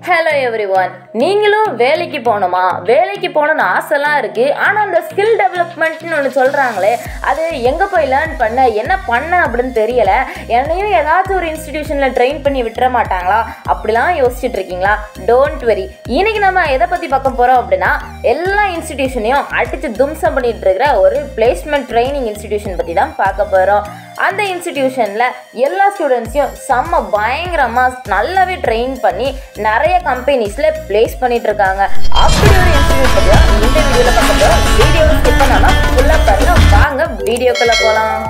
hello every one நீங்களும் வேலைக்கு போகணுமா வேலைக்கு போகணும்னு ஆசைலாம் இருக்குது ஆனால் அந்த ஸ்கில் டெவலப்மெண்ட்னு ஒன்று சொல்கிறாங்களே அது எங்கே போய் லேர்ன் பண்ண என்ன பண்ண அப்படின்னு தெரியலை என்னையும் ஏதாச்சும் ஒரு இன்ஸ்டிடியூஷனில் ட்ரெயின் பண்ணி விட்டுற மாட்டாங்களா அப்படிலாம் யோசிச்சுட்டு இருக்கீங்களா டோன்ட் வெரி இன்னைக்கு நம்ம எதை பற்றி பார்க்க போகிறோம் அப்படின்னா எல்லா இன்ஸ்டிடியூஷனையும் அடித்து தும்சம் பண்ணிட்டு இருக்கிற ஒரு பிளேஸ்மெண்ட் ட்ரைனிங் இன்ஸ்டிடியூஷன் பற்றி தான் பார்க்க போகிறோம் அந்த இன்ஸ்டிடியூஷனில் எல்லா ஸ்டூடெண்ட்ஸையும் செம்ம பயங்கரமாக நல்லாவே ட்ரெயின் பண்ணி நிறைய கம்பெனிஸில் ப்ளேஸ் பண்ணிட்டு இருக்காங்க அப்படி ஒரு இன்ஸ்டிடியூட் பற்றி தான் இந்த வீடியோவில் பார்க்க போகிறோம் வீடியோ ஸ்கிப் பண்ணாமல் ஃபுல்லாக பாருங்க வாங்க வீடியோக்குள்ளே போகலாம்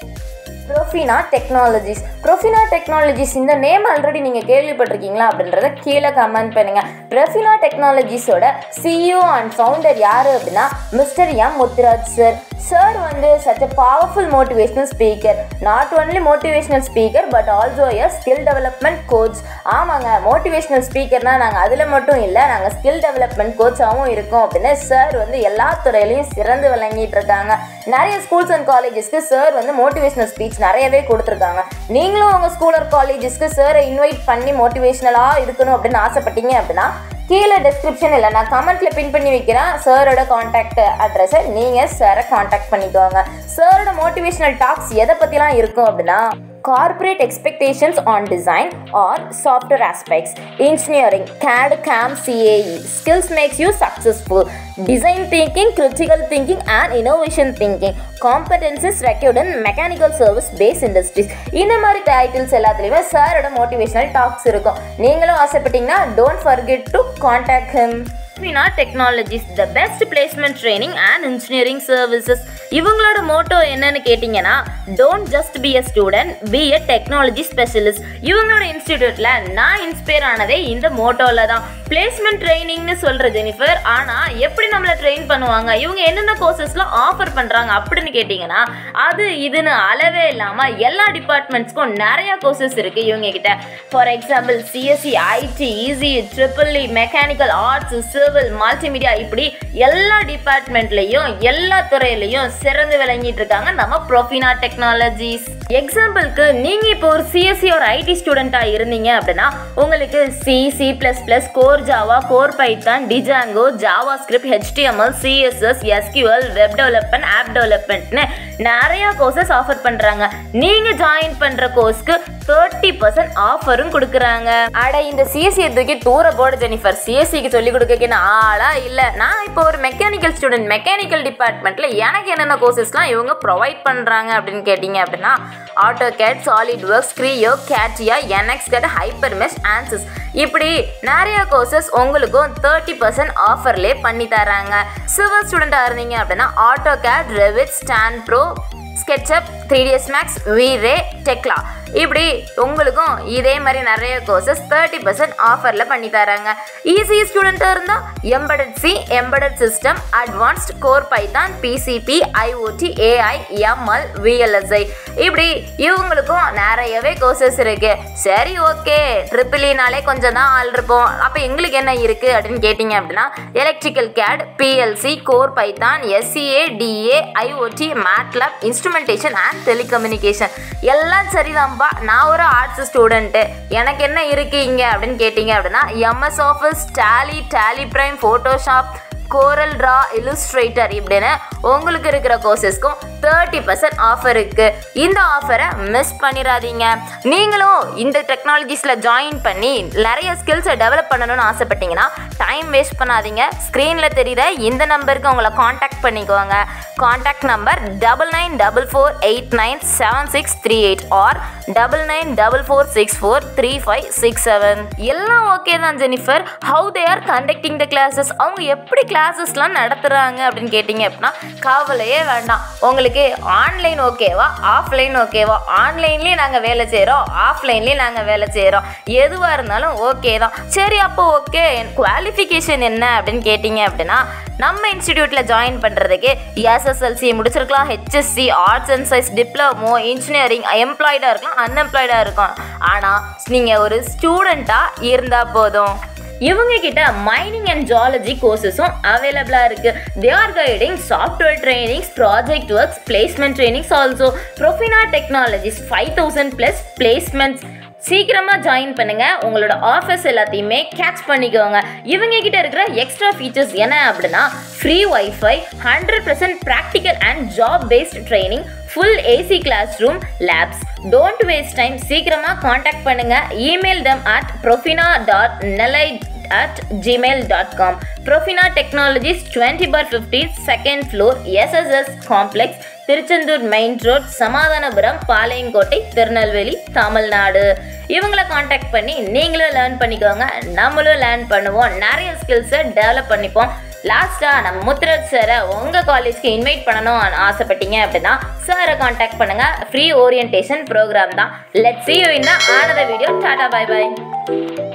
ப்ரொஃபினா டெக்னாலஜிஸ் ப்ரொஃபினா டெக்னாலஜிஸ் இந்த நேம் ஆல்ரெடி நீங்கள் கேள்விப்பட்டிருக்கீங்களா அப்படின்றத கீழே கமெண்ட் பண்ணுங்கள் ப்ரொஃபினா டெக்னாலஜிஸோட சிஇஓ அண்ட் ஃபவுண்டர் யார் அப்படின்னா mister M Muthuraj sir sir வந்து such a powerful motivational speaker not only motivational speaker but also a skill development coach ஆமாங்க மோட்டிவேஷனல் ஸ்பீக்கர்னா நாங்கள் அதில் மட்டும் இல்லை நாங்கள் ஸ்கில் டெவலப்மெண்ட் கோச்சாகவும் இருக்கோம் அப்படின்னு சார் வந்து எல்லா துறையிலையும் சிறந்து விளங்கிட்டு இருக்காங்க நிறைய ஸ்கூல்ஸ் அண்ட் காலேஜஸ்க்கு சார் வந்து மோட்டிவேஷனல் ஸ்பீச் நிறையவே கொடுத்துருக்காங்க நீங்களும் உங்கள் ஸ்கூல் ஆர் காலேஜஸ்க்கு சாரை இன்வைட் பண்ணி மோட்டிவேஷனலாக இருக்கணும் அப்படின்னு ஆசைப்பட்டீங்க அப்படின்னா கீழே டிஸ்கிரிப்ஷன் இல்லை நான் கமெண்ட்ல பின் பண்ணி வைக்கிறேன் சாரோட காண்டாக்ட் அட்ரஸை நீங்கள் சாரை காண்டாக்ட் பண்ணிக்கோங்க சாரோட மோட்டிவேஷனல் டாக்ஸ் எதை பற்றிலாம் இருக்கும் அப்படின்னா corporate expectations on design or software aspects engineering cad cam cae skills makes you successful design thinking critical thinking and innovation thinking competencies required in mechanical service based industries இந்த மாதிரி titles எல்லாத்துலேயுமே சாரோட motivational talks இருக்கும் நீங்களும் ஆசைப்பட்டீங்கன்னா don't forget to contact him Fina Technologies the best placement training and engineering services இவங்களோட motto என்னன்னு கேட்டிங்கன்னா don't just be a student be a technology specialist இவங்களோட இன்ஸ்டிடியூட்டில் நான் இன்ஸ்பயர் ஆனதே இந்த மோட்டோவில் தான் பிளேஸ்மெண்ட் ட்ரைனிங்னு சொல்கிற ஜெனிஃபர் ஆனால் எப்படி நம்மளை ட்ரெயின் பண்ணுவாங்க இவங்க என்னென்ன கோர்சஸ்லாம் ஆஃபர் பண்ணுறாங்க அப்படின்னு கேட்டிங்கன்னா அது இதுன்னு அளவே இல்லாமல் எல்லா டிபார்ட்மெண்ட்ஸ்க்கும் நிறைய கோர்சஸ் இருக்குது இவங்க கிட்ட for example CSC IT EC triple E mechanical arts civil multimedia இப்படி எல்லா டிபார்ட்மெண்ட்லையும் எல்லா துறையிலையும் சிறந்து விளங்கிட்டு இருக்காங்க நம்ம ப்ரொஃபினா டெக்னாலஜிஸ் எக்ஸாம்பிளுக்கு நீங்க இப்போ ஒரு சிஎஸ்சி ஒரு ஐடி ஸ்டூடெண்டா இருந்தீங்க அப்படின்னா உங்களுக்கு C C plus plus core Java core Python Django JavaScript HTML CSS SQL web development app டெவலப்மெண்ட்னு நிறைய கோர்சஸ் ஆஃபர் பண்றாங்க நீங்க ஜாயின் பண்ற கோர்ஸ்க்கு தேர்ட்டி பர்சன்ட் ஆஃபரும் கொடுக்குறாங்க அட இந்த சிஎஸ்சி தூக்கி தூர போட ஜெனிஃபர் சிஎஸ்சிக்கு சொல்லி கொடுக்க ஆளா இல்லை நான் இப்போ ஒரு மெக்கானிக்கல் ஸ்டூடெண்ட் மெக்கானிக்கல் டிபார்ட்மெண்ட்ல எனக்கு என்னென்ன கோர்சஸ்லாம் இவங்க ப்ரொவைட் பண்ணுறாங்க அப்படின்னு கேட்டிங்க அப்படின்னா AutoCAD SolidWorks Creo கேட்ரியா NX CAD HyperMesh ANSYS இப்படி நிறைய கோர்சஸ் உங்களுக்கும் தேர்ட்டி பர்சன்ட் ஆஃபர்லேயே பண்ணி தராங்க சிவில் ஸ்டூடெண்ட்டாக இருந்தீங்க அப்படின்னா AutoCAD Revit STAAD Pro SketchUp three DS Max VRay Tekla இப்படி உங்களுக்கும் இதே மாதிரி நிறைய கோர்சஸ் தேர்ட்டி பர்சன்ட் ஆஃபரில் பண்ணி தராங்க ஈஸி ஸ்டூடெண்ட்டாக இருந்தால் embedded C embedded system advanced core Python PCB IoT AI ML VLSI இப்படி இவங்களுக்கும் நிறையவே கோர்சஸ் இருக்கு சரி ஓகே ட்ரிபிளினாலே கொஞ்சம் தான் ஆள் இருப்போம் அப்போ எங்களுக்கு என்ன இருக்குது அப்படின்னு கேட்டிங்க அப்படின்னா electrical CAD PLC core Python SCADA IoT MATLAB instrumentation and telecommunication எல்லாம் சரிதான்பா நான் ஒரு ஆர்ட்ஸ் ஸ்டூடெண்ட்டு எனக்கு என்ன இருக்குது இங்கே அப்படின்னு கேட்டிங்க அப்படின்னா MS Office Tally Tally Prime Photoshop CorelDRAW Illustrator இப்படின்னு உங்களுக்கு இருக்கிற கோர்சஸ்க்கும் தேர்ட்டி பர்சன்ட் ஆஃபர் இருக்குது இந்த ஆஃபரை மிஸ் பண்ணிடாதீங்க நீங்களும் இந்த டெக்னாலஜிஸில் ஜாயின் பண்ணி நிறைய ஸ்கில்ஸை டெவலப் பண்ணணும்னு ஆசைப்பட்டீங்கன்னா டைம் வேஸ்ட் பண்ணாதீங்க ஸ்க்ரீனில் தெரியுற இந்த நம்பருக்கு உங்களை காண்டாக்ட் பண்ணிக்கோங்க contact number double nine double four eight nine seven six three eight or double nine double four six four three five six seven எல்லாம் ஓகே தான் Jennifer how they are conducting the classes அவங்க எப்படி கிளாஸஸ்லாம் நடத்துகிறாங்க அப்படின்னு கேட்டிங்க அப்படின்னா கவலையே வேண்டாம் உங்களுக்கு ஆன்லைன் ஓகேவா ஆஃப்லைன் ஓகேவா ஆன்லைன்லேயும் நாங்கள் வேலை செய்கிறோம் ஆஃப்லைன்லேயும் நாங்கள் வேலை செய்கிறோம் எதுவாக இருந்தாலும் ஓகே தான் சரி அப்போ ஓகே குவாலிஃபிகேஷன் என்ன அப்படின்னு கேட்டிங்க அப்படின்னா நம்ம இன்ஸ்டிடியூட்டில் ஜாயின் பண்ணுறதுக்கு எஸ்எஸ்எல்சி முடிச்சிருக்கலாம் HSC arts and science diploma engineering எம்ப்ளாய்டாக இருக்கலாம் அன்எம்ப்ளாய்டாக இருக்கும் ஆனால் நீங்கள் ஒரு ஸ்டூடெண்ட்டாக இருந்தால் போதும் இவங்க கிட்ட மைனிங் அண்ட் ஜாலஜி கோர்சஸும் அவைலபிளாக இருக்கு they are guiding software trainings project works placement trainings also Profina Technologies five thousand plus placements சீக்கிரமாக ஜாயின் பண்ணுங்க உங்களோட ஆஃபர்ஸ் எல்லாத்தையுமே கேட்ச் பண்ணிக்கோங்க இவங்க கிட்ட இருக்கிற எக்ஸ்ட்ரா ஃபீச்சர்ஸ் என்ன அப்படின்னா free WiFi hundred percent practical and job based training full AC class room labs don't waste time சீக்கிரமாக காண்டாக்ட் பண்ணுங்க email them at Profina dot Nellai at gmail.com Profina Technologies 20 bar 50 second floor SSS complex Tiruchendur main road Samathanapuram Palayamkottai Tirunelveli Tamil Nadu இவங்கள contact பண்ணி நீங்களும் learn பண்ணிக்கோங்க நம்மளும் learn பண்ணுவோம் நிறைய ஸ்கில்ஸை develop பண்ணிப்போம் லாஸ்ட்டாக நம்ம முத்துராஜ் சாரை உங்கள் காலேஜ்க்கு இன்வைட் பண்ணணும் ஆசைப்பட்டீங்க அப்படின்னா சாரை காண்டாக்ட் பண்ணுங்கள் ஃப்ரீ ஓரியன்டேஷன் ப்ரோக்ராம் தான் லெட் சி யூ இன் ஆனத வீடியோ டாடா பை பை